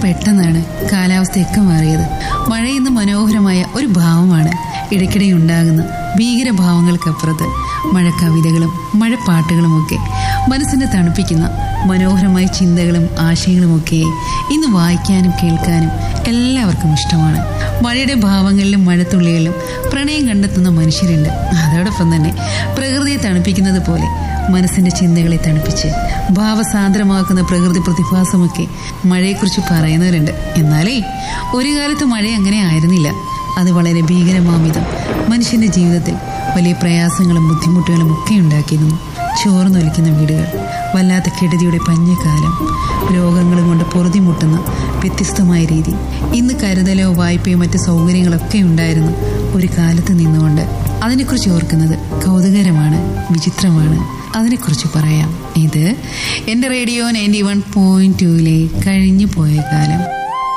പെട്ടെന്നാണ് കാലാവസ്ഥയൊക്കെ മാറിയത് മഴ ഇന്ന് മനോഹരമായ ഒരു ഭാവമാണ് ഇടയ്ക്കിടെ ഉണ്ടാകുന്ന ഭീകരഭാവങ്ങൾക്കപ്പുറത്ത് മഴ കവിതകളും മഴപ്പാട്ടുകളുമൊക്കെ മനസ്സിനെ തണുപ്പിക്കുന്ന മനോഹരമായ ചിന്തകളും ആശയങ്ങളുമൊക്കെ ഇന്ന് വായിക്കാനും കേൾക്കാനും എല്ലാവർക്കും ഇഷ്ടമാണ് മഴയുടെ ഭാവങ്ങളിലും മഴത്തുള്ളികളിലും പ്രണയം കണ്ടെത്തുന്ന മനുഷ്യരുണ്ട് അതോടൊപ്പം തന്നെ പ്രകൃതിയെ തണുപ്പിക്കുന്നത് പോലെ മനസ്സിന്റെ ചിന്തകളെ തണുപ്പിച്ച് ഭാവസാന്ദ്രമാക്കുന്ന പ്രകൃതി പ്രതിഭാസമൊക്കെ മഴയെക്കുറിച്ച് പറയുന്നവരുണ്ട് എന്നാലേ ഒരു കാലത്ത് മഴ അങ്ങനെ ആയിരുന്നില്ല അത് വളരെ ഭീകരമാമിതം മനുഷ്യന്റെ ജീവിതത്തിൽ വലിയ പ്രയാസങ്ങളും ബുദ്ധിമുട്ടുകളും ഒക്കെ ഉണ്ടാക്കിയിരുന്നു ചോർന്നൊലിക്കുന്ന വീടുകൾ വല്ലാത്ത കെടുതിയുടെ പഞ്ഞക്കാലം രോഗങ്ങളും കൊണ്ട് പൊറുതിമുട്ടുന്ന വ്യത്യസ്തമായ രീതി ഇന്ന് കരുതലോ വായ്പയോ മറ്റ് സൗകര്യങ്ങളൊക്കെ ഉണ്ടായിരുന്നു ഒരു കാലത്ത് നിന്നുകൊണ്ട് അതിനെക്കുറിച്ച് ഓർക്കുന്നത് കൗതുകരമാണ് വിചിത്രമാണ് അതിനെക്കുറിച്ച് പറയാം ഇത് എൻ്റെ റേഡിയോ നയൻറ്റി വൺ പോയിന്റ് ടുവിലെ കഴിഞ്ഞു പോയ കാലം